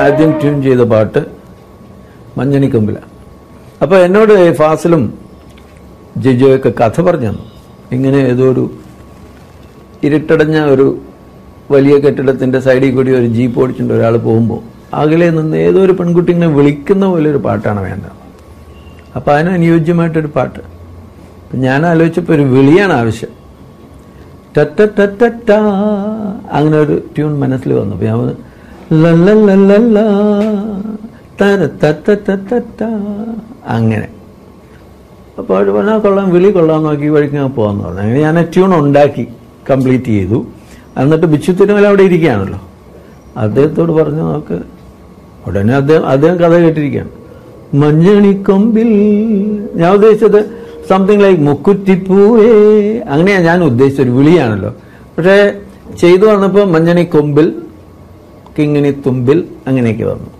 ആദ്യം ട്യൂൺ ചെയ്ത പാട്ട് മഞ്ഞണിക്കൊമ്പില അപ്പോൾ എന്നോട് ഫാസിലും ജിജോയൊക്കെ കഥ പറഞ്ഞു തന്നു ഇങ്ങനെ ഏതോ ഒരു ഇരുട്ടടഞ്ഞ ഒരു വലിയ കെട്ടിടത്തിന്റെ സൈഡിൽ കൂടി ഒരു ജീപ്പ് ഓടിച്ചുകൊണ്ട് ഒരാൾ പോകുമ്പോൾ അകലെ നിന്ന് ഏതോ ഒരു പെൺകുട്ടി ഇങ്ങനെ വിളിക്കുന്ന പോലെ ഒരു പാട്ടാണ് വേണ്ടത് അപ്പം അതിന് അനുയോജ്യമായിട്ടൊരു പാട്ട് അപ്പം ഞാൻ ആലോചിച്ചപ്പോൾ ഒരു വിളിയാണ് ആവശ്യം ടറ്റ ടറ്റ ടാ. അങ്ങനെ ഒരു ട്യൂൺ മനസ്സിൽ വന്നു അപ്പം ഞാൻ പറഞ്ഞു, ലല്ലല്ലല്ലല്ല, തര തത്ത തത്ത ടാ. അങ്ങനെ അപ്പോൾ അവർ പറഞ്ഞാൽ കൊള്ളാം വിളി കൊള്ളാം നോക്കി വഴിക്ക് ഞാൻ പോകാമെന്ന് പറഞ്ഞു അങ്ങനെ ഞാൻ ആ ട്യൂൺ ഉണ്ടാക്കി കംപ്ലീറ്റ് ചെയ്തു എന്നിട്ട് ബിച്ചു തിരുമല അവിടെ ഇരിക്കുകയാണല്ലോ അദ്ദേഹത്തോട് പറഞ്ഞു നോക്ക് ഉടനെ അദ്ദേഹം അദ്ദേഹം കഥ കേട്ടിരിക്കുകയാണ് മഞ്ഞണിക്കൊമ്പിൽ ഞാൻ ഉദ്ദേശിച്ചത് സംതിങ് ലൈക്ക് മുക്കുറ്റിപ്പൂവേ അങ്ങനെയാണ് ഞാൻ ഉദ്ദേശിച്ചത് ഒരു വിളിയാണല്ലോ പക്ഷേ ചെയ്തു വന്നപ്പോൾ മഞ്ഞണിക്കൊമ്പിൽ കിങ്ങിണി തുമ്പിൽ അങ്ങനെയൊക്കെ വന്നു